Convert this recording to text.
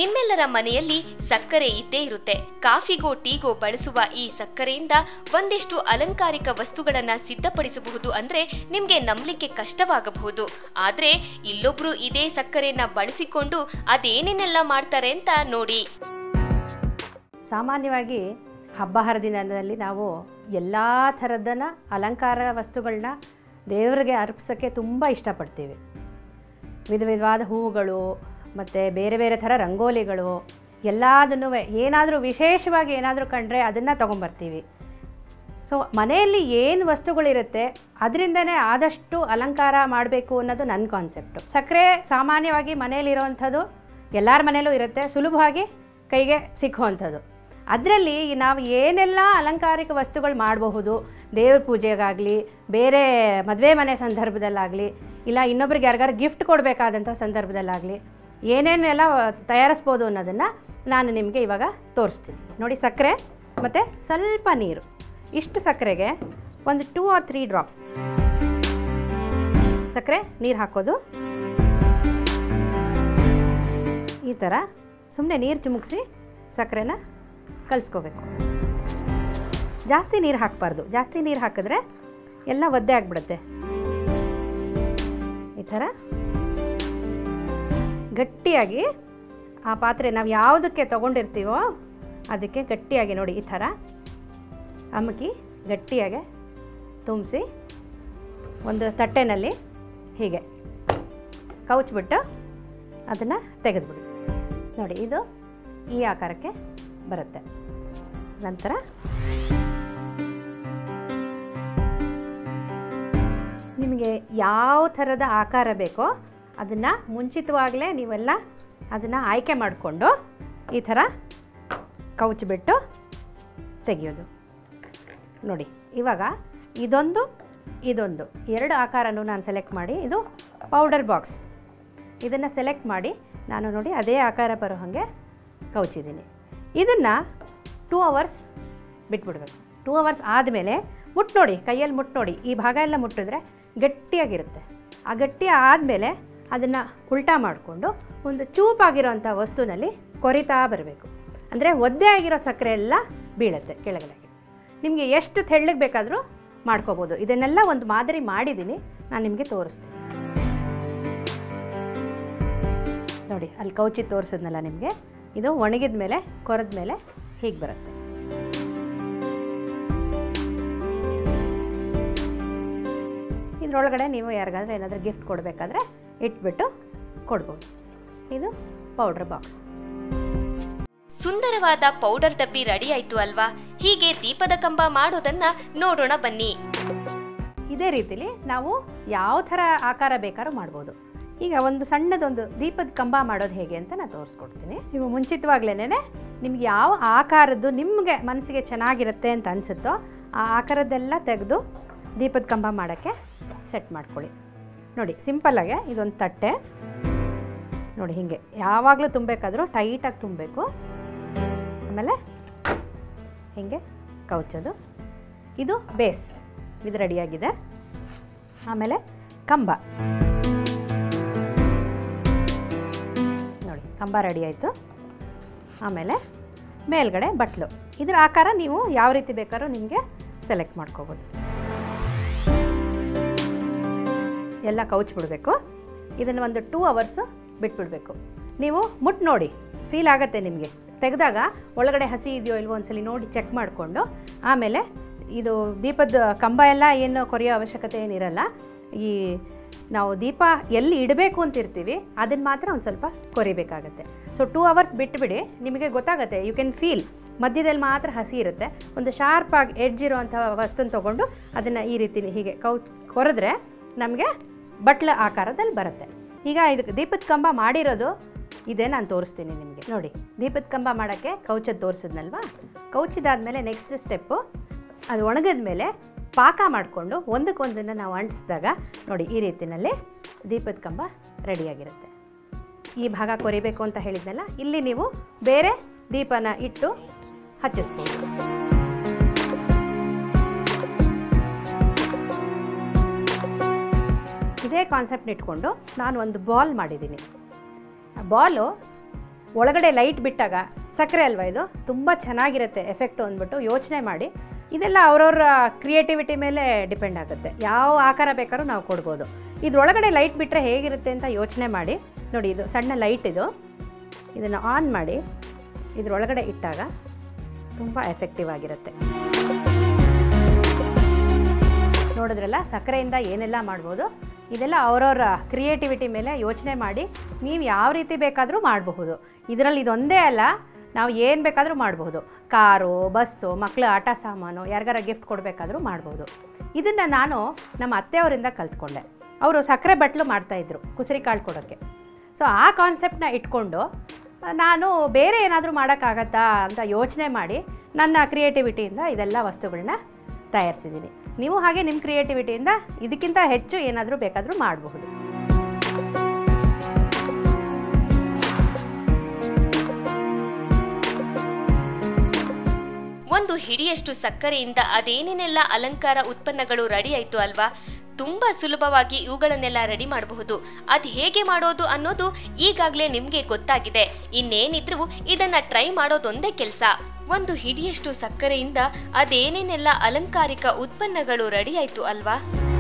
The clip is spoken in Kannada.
ನಿಮ್ಮೆಲ್ಲರ ಮನೆಯಲ್ಲಿ ಸಕ್ಕರೆ ಇದ್ದೇ ಇರುತ್ತೆ ಕಾಫಿಗೋ ಟೀಗೋ ಬಳಸುವ ಈ ಸಕ್ಕರೆಯಿಂದ ಒಂದಿಷ್ಟು ಅಲಂಕಾರಿಕ ವಸ್ತುಗಳನ್ನ ಸಿದ್ಧಪಡಿಸಬಹುದು ಅಂದ್ರೆ ನಿಮ್ಗೆ ನಂಬಲಿಕ್ಕೆ ಕಷ್ಟವಾಗಬಹುದು ಆದ್ರೆ ಇಲ್ಲೊಬ್ರು ಇದೇ ಸಕ್ಕರೆಯನ್ನ ಬಳಸಿಕೊಂಡು ಅದೇನೇನೆಲ್ಲ ಮಾಡ್ತಾರೆ ಅಂತ ನೋಡಿ ಸಾಮಾನ್ಯವಾಗಿ ಹಬ್ಬ ಹರಿದಿನದಲ್ಲಿ ನಾವು ಎಲ್ಲ ಥರದನ್ನ ಅಲಂಕಾರ ವಸ್ತುಗಳನ್ನ ದೇವರಿಗೆ ಅರ್ಪಿಸೋಕ್ಕೆ ತುಂಬ ಇಷ್ಟಪಡ್ತೀವಿ ವಿಧ ವಿಧವಾದ ಹೂವುಗಳು ಮತ್ತು ಬೇರೆ ಬೇರೆ ಥರ ರಂಗೋಲಿಗಳು ಎಲ್ಲದನ್ನೂ ಏನಾದರೂ ವಿಶೇಷವಾಗಿ ಏನಾದರೂ ಕಂಡ್ರೆ ಅದನ್ನು ತೊಗೊಂಬರ್ತೀವಿ ಸೊ ಮನೆಯಲ್ಲಿ ಏನು ವಸ್ತುಗಳಿರುತ್ತೆ ಅದರಿಂದನೇ ಆದಷ್ಟು ಅಲಂಕಾರ ಮಾಡಬೇಕು ಅನ್ನೋದು ನನ್ನ ಕಾನ್ಸೆಪ್ಟು ಸಕ್ಕರೆ ಸಾಮಾನ್ಯವಾಗಿ ಮನೆಯಲ್ಲಿರುವಂಥದ್ದು ಎಲ್ಲರ ಮನೆಯಲ್ಲೂ ಇರುತ್ತೆ ಸುಲಭವಾಗಿ ಕೈಗೆ ಸಿಕ್ಕುವಂಥದ್ದು ಅದರಲ್ಲಿ ನಾವು ಏನೆಲ್ಲ ಅಲಂಕಾರಿಕ ವಸ್ತುಗಳು ಮಾಡಬಹುದು ದೇವ್ರ ಪೂಜೆಗಾಗಲಿ ಬೇರೆ ಮದುವೆ ಮನೆ ಸಂದರ್ಭದಲ್ಲಾಗಲಿ ಇಲ್ಲ ಇನ್ನೊಬ್ರಿಗೆ ಯಾರಿಗಾರು ಗಿಫ್ಟ್ ಕೊಡಬೇಕಾದಂಥ ಸಂದರ್ಭದಲ್ಲಾಗಲಿ ಏನೇನೆಲ್ಲ ತಯಾರಿಸ್ಬೋದು ಅನ್ನೋದನ್ನು ನಾನು ನಿಮಗೆ ಇವಾಗ ತೋರಿಸ್ತೀನಿ ನೋಡಿ ಸಕ್ಕರೆ ಮತ್ತು ಸ್ವಲ್ಪ ನೀರು ಇಷ್ಟು ಸಕ್ಕರೆಗೆ ಒಂದು ಟೂ ಆರ್ ತ್ರೀ ಡ್ರಾಪ್ಸ್ ಸಕ್ಕರೆ ನೀರು ಹಾಕೋದು ಈ ಥರ ಸುಮ್ಮನೆ ನೀರು ಚಿಮುಕ್ಸಿ ಸಕ್ಕರೆನ ಕಲಿಸ್ಕೋಬೇಕು ಜಾಸ್ತಿ ನೀರು ಹಾಕಬಾರ್ದು ಜಾಸ್ತಿ ನೀರು ಹಾಕಿದ್ರೆ ಎಲ್ಲ ಒದ್ದೆ ಆಗಿಬಿಡುತ್ತೆ ಈ ಥರ ಗಟ್ಟಿಯಾಗಿ ಆ ಪಾತ್ರೆ ನಾವು ಯಾವುದಕ್ಕೆ ತೊಗೊಂಡಿರ್ತೀವೋ ಅದಕ್ಕೆ ಗಟ್ಟಿಯಾಗಿ ನೋಡಿ ಈ ಥರ ಅಮುಕಿ ಗಟ್ಟಿಯಾಗಿ ತುಂಬಿಸಿ ಒಂದು ತಟ್ಟೆನಲ್ಲಿ ಹೀಗೆ ಕೌಚ್ಬಿಟ್ಟು ಅದನ್ನು ತೆಗೆದುಬಿಡಿ ನೋಡಿ ಇದು ಈ ಆಕಾರಕ್ಕೆ ಬರುತ್ತೆ ನಂತರ ನಿಮಗೆ ಯಾವ ಥರದ ಆಕಾರ ಬೇಕೋ ಅದನ್ನು ಮುಂಚಿತವಾಗಲೇ ನೀವೆಲ್ಲ ಅದನ್ನು ಆಯ್ಕೆ ಮಾಡಿಕೊಂಡು ಈ ಥರ ಕೌಚ್ಬಿಟ್ಟು ತೆಗೆಯೋದು ನೋಡಿ ಇವಾಗ ಇದೊಂದು ಇದೊಂದು ಎರಡು ಆಕಾರನೂ ನಾನು ಸೆಲೆಕ್ಟ್ ಮಾಡಿ ಇದು ಪೌಡರ್ ಬಾಕ್ಸ್ ಇದನ್ನು ಸೆಲೆಕ್ಟ್ ಮಾಡಿ ನಾನು ನೋಡಿ ಅದೇ ಆಕಾರ ಬರೋ ಹಾಗೆ ಕೌಚಿದ್ದೀನಿ ಇದನ್ನು ಟೂ ಅವರ್ಸ್ ಬಿಟ್ಬಿಡ್ಬೇಕು ಟೂ ಅವರ್ಸ್ ಆದಮೇಲೆ ಮುಟ್ಟು ನೋಡಿ ಕೈಯಲ್ಲಿ ಮುಟ್ಟು ನೋಡಿ ಈ ಭಾಗ ಎಲ್ಲ ಮುಟ್ಟಿದ್ರೆ ಗಟ್ಟಿಯಾಗಿರುತ್ತೆ ಆ ಗಟ್ಟಿ ಆದಮೇಲೆ ಅದನ್ನು ಉಲ್ಟಾ ಮಾಡಿಕೊಂಡು ಒಂದು ಚೂಪಾಗಿರೋಂಥ ವಸ್ತುನಲ್ಲಿ ಕೊರಿತಾ ಬರಬೇಕು ಅಂದರೆ ಒದ್ದೆ ಆಗಿರೋ ಸಕ್ಕರೆ ಎಲ್ಲ ಬೀಳುತ್ತೆ ಕೆಳಗಡೆ ನಿಮಗೆ ಎಷ್ಟು ತೆಳ್ಳಗೆ ಬೇಕಾದರೂ ಮಾಡ್ಕೋಬೋದು ಇದನ್ನೆಲ್ಲ ಒಂದು ಮಾದರಿ ಮಾಡಿದ್ದೀನಿ ನಾನು ನಿಮಗೆ ತೋರಿಸ್ತೀನಿ ನೋಡಿ ಅಲ್ಲಿ ಕೌಚಿ ತೋರಿಸಿದ್ನಲ್ಲ ನಿಮಗೆ ಇದು ಒಣಗಿದ ಮೇಲೆ ಕೊರೆದ ಮೇಲೆ ಹೀಗೆ ಬರುತ್ತೆ ಇದರೊಳಗಡೆ ನೀವು ಯಾರಿಗಾದ್ರೂ ಏನಾದರೂ ಗಿಫ್ಟ್ ಕೊಡಬೇಕಾದ್ರೆ ಇಟ್ಬಿಟ್ಟು ಕೊಡ್ಬೋದು ಇದು ಪೌಡ್ರ್ ಬಾಕ್ಸ್ ಸುಂದರವಾದ ಪೌಡರ್ ಡಬ್ಬಿ ರೆಡಿ ಆಯ್ತು ಅಲ್ವಾ ಹೀಗೆ ದೀಪದ ಕಂಬ ಮಾಡೋದನ್ನ ನೋಡೋಣ ಬನ್ನಿ ಇದೇ ರೀತಿಲಿ ನಾವು ಯಾವ ಥರ ಆಕಾರ ಬೇಕಾದ್ರೂ ಮಾಡ್ಬೋದು ಈಗ ಒಂದು ಸಣ್ಣದೊಂದು ದೀಪದ ಕಂಬ ಮಾಡೋದು ಹೇಗೆ ಅಂತ ನಾನು ತೋರಿಸ್ಕೊಡ್ತೀನಿ ನೀವು ಮುಂಚಿತವಾಗ್ಲೇ ನಿಮ್ಗೆ ಯಾವ ಆಕಾರದ್ದು ನಿಮಗೆ ಮನಸ್ಸಿಗೆ ಚೆನ್ನಾಗಿರುತ್ತೆ ಅಂತ ಅನಿಸುತ್ತೋ ಆ ಆಕಾರದ್ದೆಲ್ಲ ತೆಗೆದು ದೀಪದ ಕಂಬ ಮಾಡೋಕ್ಕೆ ಸೆಟ್ ಮಾಡ್ಕೊಳ್ಳಿ ನೋಡಿ ಸಿಂಪಲ್ಲಾಗೆ ಇದೊಂದು ತಟ್ಟೆ ನೋಡಿ ಹೀಗೆ ಯಾವಾಗಲೂ ತುಂಬಬೇಕಾದ್ರೂ ಟೈಟಾಗಿ ತುಂಬಬೇಕು ಆಮೇಲೆ ಹೀಗೆ ಕೌಚೋದು ಇದು ಬೇಸ್ ಇದು ರೆಡಿಯಾಗಿದೆ ಆಮೇಲೆ ಕಂಬ ನೋಡಿ ಕಂಬ ರೆಡಿ ಆಯಿತು ಆಮೇಲೆ ಮೇಲ್ಗಡೆ ಬಟ್ಲು ಇದ್ರ ಆಕಾರ ನೀವು ಯಾವ ರೀತಿ ಬೇಕಾದ್ರೂ ನಿಮಗೆ ಸೆಲೆಕ್ಟ್ ಮಾಡ್ಕೋಬೋದು ಎಲ್ಲ ಕೌಚ್ ಬಿಡಬೇಕು ಇದನ್ನು ಒಂದು ಟೂ ಅವರ್ಸು ಬಿಟ್ಬಿಡಬೇಕು ನೀವು ಮುಟ್ಟು ನೋಡಿ ಫೀಲ್ ಆಗುತ್ತೆ ನಿಮಗೆ ತೆಗೆದಾಗ ಒಳಗಡೆ ಹಸಿ ಇದೆಯೋ ಇಲ್ವೋ ಒಂದ್ಸಲಿ ನೋಡಿ ಚೆಕ್ ಮಾಡಿಕೊಂಡು ಆಮೇಲೆ ಇದು ದೀಪದ ಕಂಬ ಎಲ್ಲ ಏನು ಕೊರೆಯೋ ಅವಶ್ಯಕತೆ ಏನಿರಲ್ಲ ಈ ನಾವು ದೀಪ ಎಲ್ಲಿ ಇಡಬೇಕು ಅಂತಿರ್ತೀವಿ ಅದನ್ನು ಮಾತ್ರ ಒಂದು ಸ್ವಲ್ಪ ಕೊರಿಬೇಕಾಗತ್ತೆ ಸೊ ಟೂ ಅವರ್ಸ್ ಬಿಟ್ಟುಬಿಡಿ ನಿಮಗೆ ಗೊತ್ತಾಗುತ್ತೆ ಯು ಕ್ಯಾನ್ ಫೀಲ್ ಮಧ್ಯದಲ್ಲಿ ಮಾತ್ರ ಹಸಿ ಇರುತ್ತೆ ಒಂದು ಶಾರ್ಪಾಗಿ ಎಡ್ಜ್ ಇರೋವಂಥ ವಸ್ತುನ ತೊಗೊಂಡು ಅದನ್ನು ಈ ರೀತಿ ಹೀಗೆ ಕೌ ಕೊರೆದ್ರೆ ನಮಗೆ ಬಟ್ಲ ಆಕಾರದಲ್ಲಿ ಬರುತ್ತೆ ಈಗ ಇದಕ್ಕೆ ದೀಪದ ಕಂಬ ಮಾಡಿರೋದು ಇದೇ ನಾನು ತೋರಿಸ್ತೀನಿ ನಿಮಗೆ ನೋಡಿ ದೀಪದ ಕಂಬ ಮಾಡೋಕ್ಕೆ ಕೌಚದ್ದು ತೋರಿಸಿದ್ನಲ್ವಾ ಕೌಚಿದಾದ್ಮೇಲೆ ನೆಕ್ಸ್ಟ್ ಸ್ಟೆಪ್ಪು ಅದು ಒಣಗಿದ ಮೇಲೆ ಪಾಕ ಮಾಡಿಕೊಂಡು ಒಂದಕ್ಕೊಂದನ್ನು ನಾವು ಅಂಟಿಸಿದಾಗ ನೋಡಿ ಈ ರೀತಿಯಲ್ಲಿ ದೀಪದ ಕಂಬ ರೆಡಿಯಾಗಿರುತ್ತೆ ಈ ಭಾಗ ಕೊರಿಬೇಕು ಅಂತ ಹೇಳಿದ್ನಲ್ಲ ಇಲ್ಲಿ ನೀವು ಬೇರೆ ದೀಪನ ಇಟ್ಟು ಹಚ್ಚಿಸ್ಬೋದು ಇದೇ ಕಾನ್ಸೆಪ್ಟ್ ಇಟ್ಕೊಂಡು ನಾನು ಒಂದು ಬಾಲ್ ಮಾಡಿದ್ದೀನಿ ಆ ಬಾಲು ಒಳಗಡೆ ಲೈಟ್ ಬಿಟ್ಟಾಗ ಸಕ್ಕರೆ ಅಲ್ವಾ ಇದು ತುಂಬ ಚೆನ್ನಾಗಿರುತ್ತೆ ಎಫೆಕ್ಟು ಅಂದ್ಬಿಟ್ಟು ಯೋಚನೆ ಮಾಡಿ ಇದೆಲ್ಲ ಅವ್ರವ್ರ ಕ್ರಿಯೇಟಿವಿಟಿ ಮೇಲೆ ಡಿಪೆಂಡ್ ಆಗುತ್ತೆ ಯಾವ ಆಕಾರ ಬೇಕಾದ್ರೂ ನಾವು ಕೊಡ್ಬೋದು ಇದ್ರೊಳಗಡೆ ಲೈಟ್ ಬಿಟ್ಟರೆ ಹೇಗಿರುತ್ತೆ ಅಂತ ಯೋಚನೆ ಮಾಡಿ ನೋಡಿ ಇದು ಸಣ್ಣ ಲೈಟ್ ಇದು ಇದನ್ನು ಆನ್ ಮಾಡಿ ಇದ್ರೊಳಗಡೆ ಇಟ್ಟಾಗ ತುಂಬ ಎಫೆಕ್ಟಿವ್ ಆಗಿರುತ್ತೆ ನೋಡಿದ್ರಲ್ಲ ಸಕ್ಕರೆಯಿಂದ ಏನೆಲ್ಲ ಮಾಡ್ಬೋದು ಇದೆಲ್ಲ ಅವರವರ ಕ್ರಿಯೇಟಿವಿಟಿ ಮೇಲೆ ಯೋಚನೆ ಮಾಡಿ ನೀವು ಯಾವ ರೀತಿ ಬೇಕಾದರೂ ಮಾಡಬಹುದು ಇದರಲ್ಲಿ ಇದೊಂದೇ ಅಲ್ಲ ನಾವು ಏನು ಬೇಕಾದರೂ ಮಾಡಬಹುದು ಕಾರು ಬಸ್ಸು ಮಕ್ಕಳ ಆಟ ಸಾಮಾನು ಯಾರಿಗಾರ ಗಿಫ್ಟ್ ಕೊಡಬೇಕಾದ್ರೂ ಮಾಡ್ಬೋದು ಇದನ್ನು ನಾನು ನಮ್ಮ ಅತ್ತೆಯವರಿಂದ ಕಲ್ತ್ಕೊಂಡೆ ಅವರು ಸಕ್ಕರೆ ಬಟ್ಲು ಮಾಡ್ತಾಯಿದ್ರು ಕುಸರಿ ಕಾಳು ಕೊಡೋಕ್ಕೆ ಸೊ ಆ ಕಾನ್ಸೆಪ್ಟನ್ನ ಇಟ್ಕೊಂಡು ಆ, ನಾನು ಬೇರೆ ಏನಾದರೂ ಮಾಡೋಕ್ಕಾಗತ್ತಾ ಅಂತ ಯೋಚನೆ ಮಾಡಿ ನನ್ನ ಕ್ರಿಯೇಟಿವಿಟಿಯಿಂದ ಇದೆಲ್ಲ ವಸ್ತುಗಳನ್ನ ತಯಾರಿಸಿದ್ದೀನಿ ನೀವು ಹಾಗೆ ನಿಮ್ಮ ಕ್ರಿಯೇಟಿವಿಟಿಯಿಂದ ಇದಕ್ಕಿಂತ ಹೆಚ್ಚು ಏನಾದರೂ ಬೇಕಾದರೂ ಮಾಡಬಹುದು ಒಂದು ಹಿಡಿಯಷ್ಟು ಸಕ್ಕರೆಯಿಂದ ಅದೇನೇನೆಲ್ಲ ಅಲಂಕಾರ ಉತ್ಪನ್ನಗಳು ರೆಡಿ ಆಯ್ತು ಅಲ್ವಾ ತುಂಬಾ ಸುಲಭವಾಗಿ ಇವುಗಳನ್ನೆಲ್ಲ ರೆಡಿ ಮಾಡಬಹುದು ಅದ್ ಹೇಗೆ ಮಾಡೋದು ಅನ್ನೋದು ಈಗಾಗಲೇ ನಿಮ್ಗೆ ಗೊತ್ತಾಗಿದೆ ಇನ್ನೇನಿದ್ರು ಇದನ್ನ ಟ್ರೈ ಮಾಡೋದೊಂದೇ ಕೆಲಸ ಒಂದು ಹಿಡಿಯಷ್ಟು ಸಕ್ಕರೆಯಿಂದ ಅದೇನೇನೆಲ್ಲ ಅಲಂಕಾರಿಕ ಉತ್ಪನ್ನಗಳು ರೆಡಿ ಆಯ್ತು ಅಲ್ವಾ